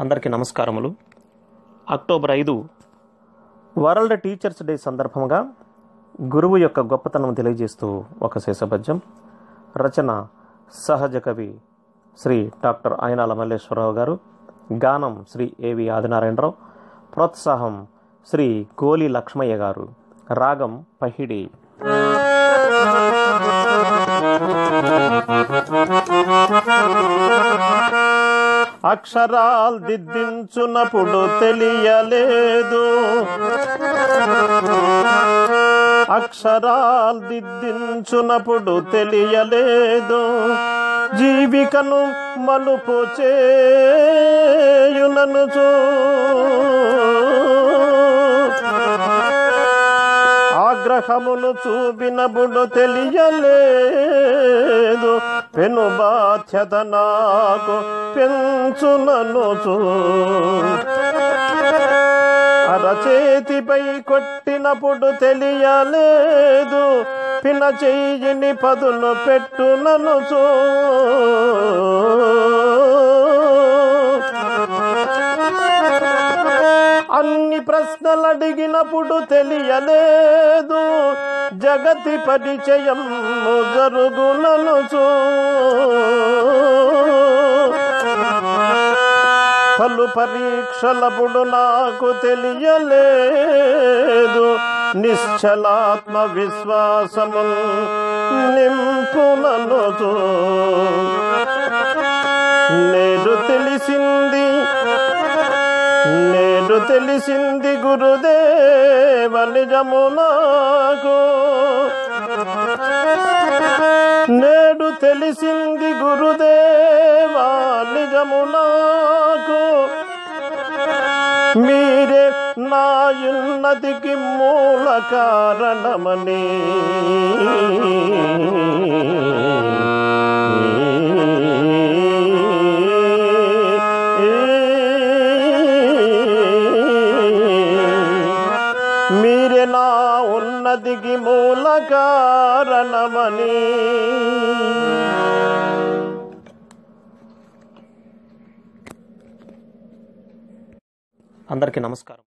అందరికీ నమస్కారములు అక్టోబర్ ఐదు వరల్డ్ టీచర్స్ డే సందర్భంగా గురువు యొక్క గొప్పతనం తెలియజేస్తూ ఒక శేషపద్యం రచన సహజ కవి శ్రీ డాక్టర్ ఆయనాల మల్లేశ్వరరావు గారు గానం శ్రీ ఏవి ఆదినారాయణరావు ప్రోత్సాహం శ్రీ గోలి లక్ష్మయ్య గారు రాగం పహిడి అక్షరాలు దిద్దించునప్పుడు తెలియలేదు అక్షరాలు దిద్దించునప్పుడు తెలియలేదు జీవికను మలుపు చేయునను ఆగ్రహమును చూపినప్పుడు తెలియలేదు పెను బాధ్యత నాకు పెంచునను అరచేతిపై కొట్టినప్పుడు తెలియలేదు పిన చెయ్యిని పదును పెట్టునను అన్ని ప్రశ్నలు అడిగినప్పుడు తెలియలేదు జగతి పరిచయం జరుగునను పలు పరీక్షలప్పుడు నాకు తెలియలేదు నిశ్చలాత్మ విశ్వాసము నింపునను నేడు తెలిసింది నేడు తెలిసింది గురుదేవ నిజము నాకు నేడు తెలిసింది గురుదేవా నిజము నాకు మీరే నా ఉన్నతికి మూల కారణమని మీరే నా ఉన్నతికి మూల కారణమని అందరికీ నమస్కారం